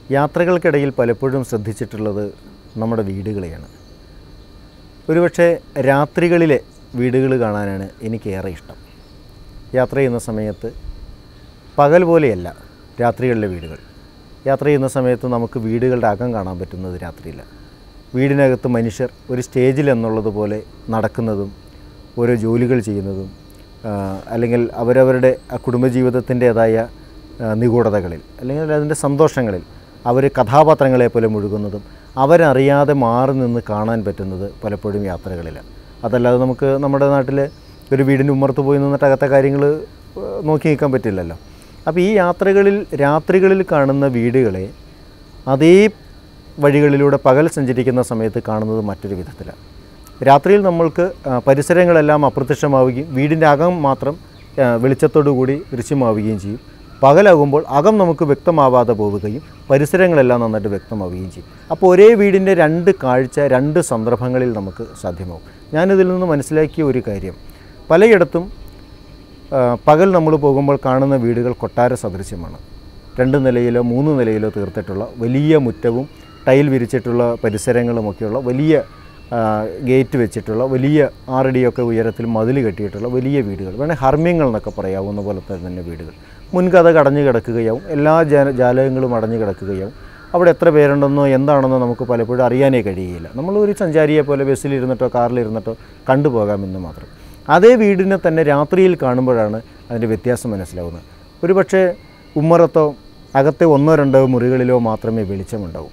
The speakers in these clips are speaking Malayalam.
യാത്രകൾക്കിടയിൽ പലപ്പോഴും ശ്രദ്ധിച്ചിട്ടുള്ളത് നമ്മുടെ വീടുകളെയാണ് ഒരുപക്ഷെ രാത്രികളിലെ വീടുകൾ കാണാനാണ് എനിക്കേറെ ഇഷ്ടം യാത്ര ചെയ്യുന്ന സമയത്ത് പകൽ പോലെയല്ല രാത്രികളിലെ വീടുകൾ യാത്ര ചെയ്യുന്ന സമയത്ത് നമുക്ക് വീടുകളുടെ അകം കാണാൻ പറ്റുന്നത് രാത്രിയില്ല വീടിനകത്ത് മനുഷ്യർ ഒരു സ്റ്റേജിൽ എന്നുള്ളത് പോലെ നടക്കുന്നതും ഓരോ ജോലികൾ ചെയ്യുന്നതും ആ, അല്ലെങ്കിൽ അവരവരുടെ ആ കുടുംബജീവിതത്തിൻ്റേതായ ആ, നിഗൂഢതകളിൽ അല്ലെങ്കിൽ അതിൻ്റെ സന്തോഷങ്ങളിൽ അവർ കഥാപാത്രങ്ങളെ പോലെ മുഴുകുന്നതും അവരറിയാതെ മാറി നിന്ന് കാണാൻ പറ്റുന്നത് പലപ്പോഴും യാത്രകളിലാണ് അതല്ലാതെ നമുക്ക് നമ്മുടെ നാട്ടിൽ ഒരു വീടിൻ്റെ ഉമ്മർത്ത് പോയി നിന്നിട്ട് അകത്തെ കാര്യങ്ങൾ നോക്കി നിൽക്കാൻ പറ്റില്ലല്ലോ അപ്പോൾ ഈ യാത്രകളിൽ രാത്രികളിൽ കാണുന്ന വീടുകളെ അതേ വഴികളിലൂടെ പകൽ സഞ്ചരിക്കുന്ന സമയത്ത് കാണുന്നത് മറ്റൊരു വിധത്തിലാണ് രാത്രിയിൽ നമ്മൾക്ക് ആ, പരിസരങ്ങളെല്ലാം അപ്രത്യക്ഷമാവുകയും വീടിൻ്റെ അകം മാത്രം ആ, വെളിച്ചത്തോടു കൂടി ദൃശ്യമാവുകയും ചെയ്യും പകലാകുമ്പോൾ അകം നമുക്ക് വ്യക്തമാവാതെ പോവുകയും പരിസരങ്ങളെല്ലാം നന്നായിട്ട് വ്യക്തമാവുകയും ചെയ്യും അപ്പോൾ ഒരേ വീടിൻ്റെ രണ്ട് കാഴ്ച രണ്ട് സന്ദർഭങ്ങളിൽ നമുക്ക് സാധ്യമാവും ഞാനിതിൽ നിന്ന് മനസ്സിലാക്കിയ ഒരു കാര്യം പലയിടത്തും ആ, പകൽ നമ്മൾ പോകുമ്പോൾ കാണുന്ന വീടുകൾ കൊട്ടാര സദൃശ്യമാണ് രണ്ട് നിലയിലോ മൂന്ന് നിലയിലോ തീർത്തിട്ടുള്ള വലിയ മുറ്റവും ടൈൽ വിരിച്ചിട്ടുള്ള പരിസരങ്ങളുമൊക്കെയുള്ള വലിയ ആ, ഗേറ്റ് വെച്ചിട്ടുള്ള വലിയ ആറടിയൊക്കെ ഉയരത്തിൽ മതിൽ കെട്ടിയിട്ടുള്ള വലിയ വീടുകൾ വേണേൽ ഹർമ്മ്യങ്ങൾ എന്നൊക്കെ പറയാവുന്ന പോലത്തെ തന്നെ വീടുകൾ മുൻകഥ കടഞ്ഞു കിടക്കുകയാവും എല്ലാ ജാല ജാലകങ്ങളും അടഞ്ഞു കിടക്കുകയാവും അവിടെ എത്ര പേരുണ്ടെന്നോ എന്താണെന്നോ നമുക്ക് പലപ്പോഴും അറിയാനേ കഴിയുകയില്ല നമ്മൾ ഒരു സഞ്ചാരിയെ പോലെ ബസ്സിലിരുന്നിട്ടോ കാറിലിരുന്നിട്ടോ കണ്ടുപോകാമെന്ന് മാത്രം അതേ വീടിനെ തന്നെ രാത്രിയിൽ കാണുമ്പോഴാണ് അതിൻ്റെ വ്യത്യാസം മനസ്സിലാവുന്നത് ഒരു പക്ഷേ ഉമ്മറത്തോ അകത്തെ ഒന്നോ രണ്ടോ മുറികളിലോ മാത്രമേ വെളിച്ചമുണ്ടാവൂ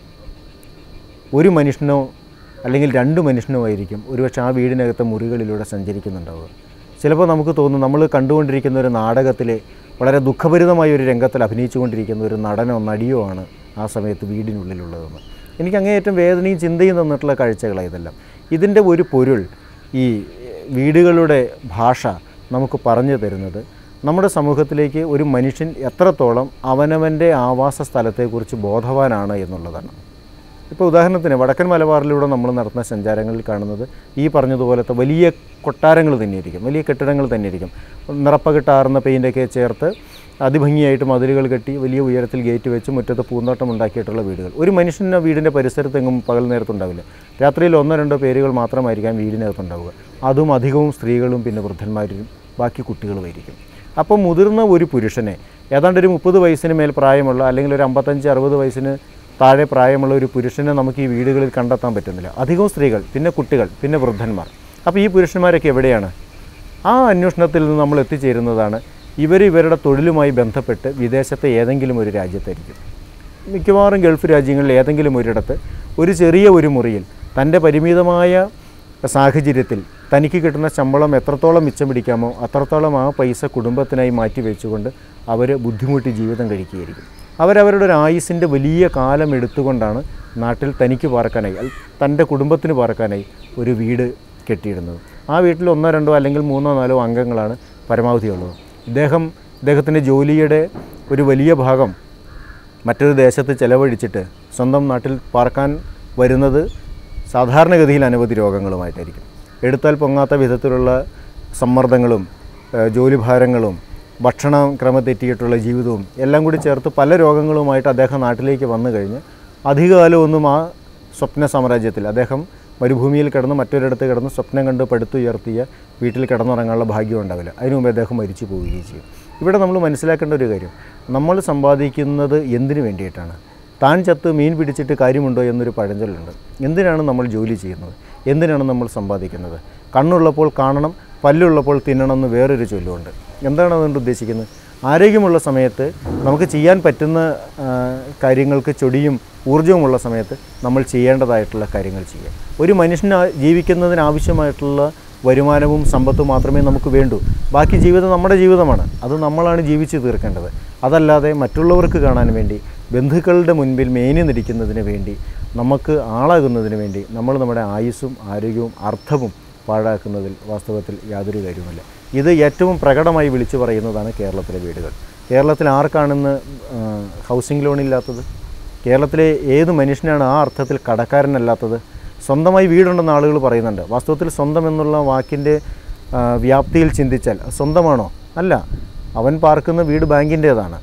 ഒരു മനുഷ്യനോ അല്ലെങ്കിൽ രണ്ട് മനുഷ്യനോ ആയിരിക്കും ഒരുപക്ഷെ ആ വീടിനകത്തെ മുറികളിലൂടെ സഞ്ചരിക്കുന്നുണ്ടാവുക ചിലപ്പോൾ നമുക്ക് തോന്നും നമ്മൾ കണ്ടുകൊണ്ടിരിക്കുന്ന ഒരു നാടകത്തിലെ വളരെ ദുഃഖഭരിതമായ ഒരു രംഗത്തിൽ അഭിനയിച്ചുകൊണ്ടിരിക്കുന്ന ഒരു നടനോ നടിയോ ആണ് ആ സമയത്ത് വീടിനുള്ളിലുള്ളതെന്ന് എനിക്ക് അങ്ങേയറ്റം വേദനയും ചിന്തയും തന്നിട്ടുള്ള കാഴ്ചകളാണ് ഇതെല്ലാം ഇതിൻ്റെ ഒരു പൊരുൾ ഈ വീടുകളുടെ ഭാഷ നമുക്ക് പറഞ്ഞു തരുന്നത് നമ്മുടെ സമൂഹത്തിലേക്ക് ഒരു മനുഷ്യൻ എത്രത്തോളം അവനവൻ്റെ ആവാസ സ്ഥലത്തെക്കുറിച്ച് ബോധവാനാണ് എന്നുള്ളതാണ് ഇപ്പോൾ ഉദാഹരണത്തിന് വടക്കൻ മലബാറിലൂടെ നമ്മൾ നടത്തുന്ന സഞ്ചാരങ്ങളിൽ കാണുന്നത് ഈ പറഞ്ഞതുപോലത്തെ വലിയ കൊട്ടാരങ്ങൾ തന്നെയായിരിക്കും വലിയ കെട്ടിടങ്ങൾ തന്നെയായിരിക്കും നിറപ്പകിട്ടാറുന്ന പെയിൻ്റൊക്കെ ചേർത്ത് അതിഭംഗിയായിട്ട് മതിലുകൾ കെട്ടി വലിയ ഉയരത്തിൽ ഗേറ്റ് വെച്ച് മുറ്റത്ത് പൂന്തോട്ടം ഉണ്ടാക്കിയിട്ടുള്ള വീടുകൾ ഒരു മനുഷ്യന് വീടിൻ്റെ പരിസരത്തെങ്ങും പകൽ നേരത്തുണ്ടാവില്ല രാത്രിയിൽ ഒന്നോ രണ്ടോ പേരുകൾ മാത്രമായിരിക്കാം വീടിനകത്തുണ്ടാവുക അതും അധികവും സ്ത്രീകളും പിന്നെ വൃദ്ധന്മാരും ബാക്കി കുട്ടികളുമായിരിക്കും അപ്പോൾ മുതിർന്ന ഒരു പുരുഷനെ ഏതാണ്ട് ഒരു മുപ്പത് വയസ്സിന് മേൽ പ്രായമുള്ള അല്ലെങ്കിൽ ഒരു അമ്പത്തഞ്ച് അറുപത് വയസ്സിന് താഴെ പ്രായമുള്ള ഒരു പുരുഷനെ നമുക്ക് ഈ വീടുകളിൽ കണ്ടെത്താൻ പറ്റുന്നില്ല അധികവും സ്ത്രീകൾ പിന്നെ കുട്ടികൾ പിന്നെ വൃദ്ധന്മാർ അപ്പോൾ ഈ പുരുഷന്മാരൊക്കെ എവിടെയാണ് ആ അന്വേഷണത്തിൽ നിന്ന് നമ്മൾ എത്തിച്ചേരുന്നതാണ് ഇവർ ഇവരുടെ തൊഴിലുമായി ബന്ധപ്പെട്ട് വിദേശത്തെ ഏതെങ്കിലും ഒരു രാജ്യത്തായിരിക്കും മിക്കവാറും ഗൾഫ് രാജ്യങ്ങളിൽ ഏതെങ്കിലും ഒരിടത്ത് ഒരു ചെറിയ ഒരു മുറിയിൽ തൻ്റെ പരിമിതമായ സാഹചര്യത്തിൽ തനിക്ക് കിട്ടുന്ന ശമ്പളം എത്രത്തോളം മിച്ചം പിടിക്കാമോ അത്രത്തോളം ആ പൈസ കുടുംബത്തിനായി മാറ്റി വെച്ചുകൊണ്ട് അവർ ബുദ്ധിമുട്ടി ജീവിതം കഴിക്കുകയായിരിക്കും അവരവരുടെ ഒരു ആയുസിൻ്റെ വലിയ കാലം എടുത്തുകൊണ്ടാണ് നാട്ടിൽ തനിക്ക് പാർക്കാനായി അൽ- തൻ്റെ കുടുംബത്തിന് പാർക്കാനായി ഒരു വീട് കെട്ടിയിടുന്നത് ആ വീട്ടിൽ ഒന്നോ രണ്ടോ അല്ലെങ്കിൽ മൂന്നോ നാലോ അംഗങ്ങളാണ് പരമാവധി ഉള്ളത് ഇദ്ദേഹം ഇദ്ദേഹത്തിൻ്റെ ജോലിയുടെ ഒരു വലിയ ഭാഗം മറ്റൊരു ദേശത്ത് ചെലവഴിച്ചിട്ട് സ്വന്തം നാട്ടിൽ പാർക്കാൻ വരുന്നത് സാധാരണഗതിയിൽ അനവധി രോഗങ്ങളുമായിട്ടായിരിക്കും എടുത്താൽ പൊങ്ങാത്ത വിധത്തിലുള്ള സമ്മർദ്ദങ്ങളും ഏഹ് ജോലിഭാരങ്ങളും ഭക്ഷണം ക്രമം തെറ്റിയിട്ടുള്ള ജീവിതവും എല്ലാം കൂടി ചേർത്ത് പല രോഗങ്ങളുമായിട്ട് അദ്ദേഹം നാട്ടിലേക്ക് വന്നു കഴിഞ്ഞ് അധികകാലമൊന്നും ആ സ്വപ്ന സാമ്രാജ്യത്തിൽ അദ്ദേഹം മരുഭൂമിയിൽ കിടന്ന് മറ്റൊരിടത്ത് കിടന്ന് സ്വപ്നം കണ്ട് പടുത്തുയർത്തിയ വീട്ടിൽ കിടന്നുറങ്ങാനുള്ള ഭാഗ്യം ഉണ്ടാവില്ല അതിനു മുമ്പ് അദ്ദേഹം മരിച്ചു പോവുകയും ചെയ്യും ഇവിടെ നമ്മൾ മനസ്സിലാക്കേണ്ട ഒരു കാര്യം നമ്മൾ സമ്പാദിക്കുന്നത് എന്തിനു വേണ്ടിയിട്ടാണ് താൻ ചത്ത് മീൻ പിടിച്ചിട്ട് കാര്യമുണ്ടോ എന്നൊരു പഴഞ്ചൊല്ലുണ്ട് എന്തിനാണ് നമ്മൾ ജോലി ചെയ്യുന്നത് എന്തിനാണ് നമ്മൾ സമ്പാദിക്കുന്നത് കണ്ണുള്ളപ്പോൾ കാണണം പല്ലുള്ളപ്പോൾ തിന്നണം എന്ന് വേറൊരു ചൊല്ലുമുണ്ട് എന്താണ് അതുകൊണ്ട് ഉദ്ദേശിക്കുന്നത് ആരോഗ്യമുള്ള സമയത്ത് നമുക്ക് ചെയ്യാൻ പറ്റുന്ന ആ, കാര്യങ്ങൾക്ക് ചൊടിയും ഊർജ്ജവുമുള്ള സമയത്ത് നമ്മൾ ചെയ്യേണ്ടതായിട്ടുള്ള കാര്യങ്ങൾ ചെയ്യുക ഒരു മനുഷ്യന് ആ- ജീവിക്കുന്നതിന് ആവശ്യമായിട്ടുള്ള വരുമാനവും സമ്പത്തും മാത്രമേ നമുക്ക് വേണ്ടൂ ബാക്കി ജീവിതം നമ്മുടെ ജീവിതമാണ് അത് നമ്മളാണ് ജീവിച്ച് തീർക്കേണ്ടത് അതല്ലാതെ മറ്റുള്ളവർക്ക് കാണാൻ വേണ്ടി ബന്ധുക്കളുടെ മുൻപിൽ മേനി നിൽക്കുന്നതിന് വേണ്ടി നമുക്ക് ആളാകുന്നതിന് വേണ്ടി നമ്മൾ നമ്മുടെ ആയുസ്സും ആരോഗ്യവും അർത്ഥവും പാഴാക്കുന്നതിൽ വാസ്തവത്തിൽ യാതൊരു കാര്യവുമില്ല ഇത് ഏറ്റവും പ്രകടമായി വിളിച്ചു പറയുന്നതാണ് കേരളത്തിലെ വീടുകൾ കേരളത്തിൽ ആർക്കാണെന്ന് ആ, ഹൗസിംഗ് ലോൺ ഇല്ലാത്തത് കേരളത്തിലെ ഏത് മനുഷ്യനാണ് ആ അർത്ഥത്തിൽ കടക്കാരനല്ലാത്തത് സ്വന്തമായി വീടുണ്ടെന്ന് ആളുകൾ പറയുന്നുണ്ട് വാസ്തവത്തിൽ സ്വന്തം എന്നുള്ള വാക്കിൻ്റെ ആ, വ്യാപ്തിയിൽ ചിന്തിച്ചാൽ അത് സ്വന്തമാണോ അല്ല അവൻ പാർക്കുന്ന വീട് ബാങ്കിൻ്റേതാണ്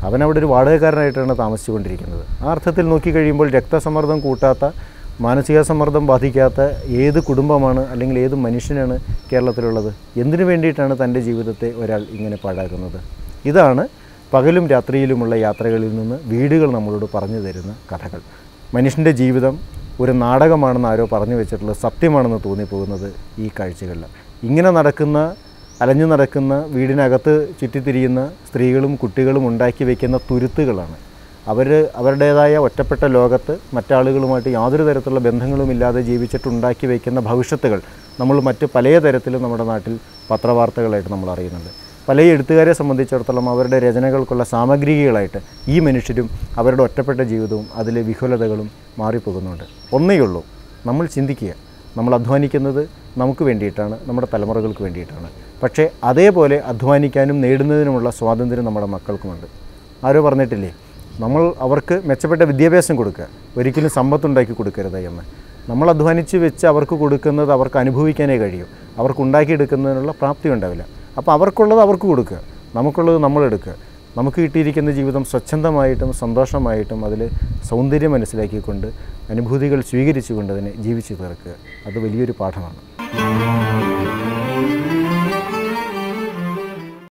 അവൻ അവിടെ ഒരു വാടകക്കാരനായിട്ടാണ് താമസിച്ചുകൊണ്ടിരിക്കുന്നത് ആ അർത്ഥത്തിൽ നോക്കിക്കഴിയുമ്പോൾ രക്തസമ്മർദ്ദം കൂട്ടാത്ത മാനസിക സമ്മർദ്ദം ബാധിക്കാത്ത ഏത് കുടുംബമാണ് അല്ലെങ്കിൽ ഏത് മനുഷ്യനാണ് കേരളത്തിലുള്ളത് എന്തിനു വേണ്ടിയിട്ടാണ് തൻ്റെ ജീവിതത്തെ ഒരാൾ ഇങ്ങനെ പാഴാക്കുന്നത് ഇതാണ് പകലും രാത്രിയിലുമുള്ള യാത്രകളിൽ നിന്ന് വീടുകൾ നമ്മളോട് പറഞ്ഞു തരുന്ന കഥകൾ മനുഷ്യൻ്റെ ജീവിതം ഒരു നാടകമാണെന്ന് ആരോ പറഞ്ഞു വെച്ചിട്ടുള്ളത് സത്യമാണെന്ന് തോന്നിപ്പോകുന്നത് ഈ കാഴ്ചകളിൽ ഇങ്ങനെ നടക്കുന്ന അലഞ്ഞു നടക്കുന്ന വീടിനകത്ത് ചുറ്റിത്തിരിയുന്ന സ്ത്രീകളും കുട്ടികളും ഉണ്ടാക്കി വയ്ക്കുന്ന തുരുത്തുകളാണ് അവർ അവരുടേതായ ഒറ്റപ്പെട്ട ലോകത്ത് മറ്റാളുകളുമായിട്ട് യാതൊരു തരത്തിലുള്ള ബന്ധങ്ങളുമില്ലാതെ ജീവിച്ചിട്ടുണ്ടാക്കി വയ്ക്കുന്ന ഭവിഷ്യത്തുകൾ നമ്മൾ മറ്റ് പല തരത്തിലും നമ്മുടെ നാട്ടിൽ പത്രവാർത്തകളായിട്ട് നമ്മൾ അറിയുന്നുണ്ട് പല എഴുത്തുകാരെ സംബന്ധിച്ചിടത്തോളം അവരുടെ രചനകൾക്കുള്ള സാമഗ്രികളായിട്ട് ഈ മനുഷ്യരും അവരുടെ ഒറ്റപ്പെട്ട ജീവിതവും അതിലെ വിഹുലതകളും മാറിപ്പോകുന്നുണ്ട് ഒന്നേ ഉള്ളൂ നമ്മൾ ചിന്തിക്കുക നമ്മൾ അധ്വാനിക്കുന്നത് നമുക്ക് വേണ്ടിയിട്ടാണ് നമ്മുടെ തലമുറകൾക്ക് വേണ്ടിയിട്ടാണ് പക്ഷേ അതേപോലെ അധ്വാനിക്കാനും നേടുന്നതിനുമുള്ള സ്വാതന്ത്ര്യം നമ്മുടെ മക്കൾക്കുമുണ്ട് ആരോ പറഞ്ഞിട്ടില്ലേ നമ്മൾ അവർക്ക് മെച്ചപ്പെട്ട വിദ്യാഭ്യാസം കൊടുക്കുക ഒരിക്കലും സമ്പത്തുണ്ടാക്കി കൊടുക്കരുത് എന്ന് നമ്മൾ അധ്വാനിച്ച് വെച്ച് അവർക്ക് കൊടുക്കുന്നത് അവർക്ക് അനുഭവിക്കാനേ കഴിയും അവർക്ക് ഉണ്ടാക്കിയെടുക്കുന്നതിനുള്ള പ്രാപ്തി ഉണ്ടാവില്ല അപ്പോൾ അവർക്കുള്ളത് അവർക്ക് കൊടുക്കുക നമുക്കുള്ളത് നമ്മളെടുക്കുക നമുക്ക് കിട്ടിയിരിക്കുന്ന ജീവിതം സ്വച്ഛന്തമായിട്ടും സന്തോഷമായിട്ടും അതിൽ സൗന്ദര്യം മനസ്സിലാക്കിക്കൊണ്ട് അനുഭൂതികൾ സ്വീകരിച്ചുകൊണ്ട് തന്നെ ജീവിച്ചു തീർക്കുക അത് വലിയൊരു പാഠമാണ്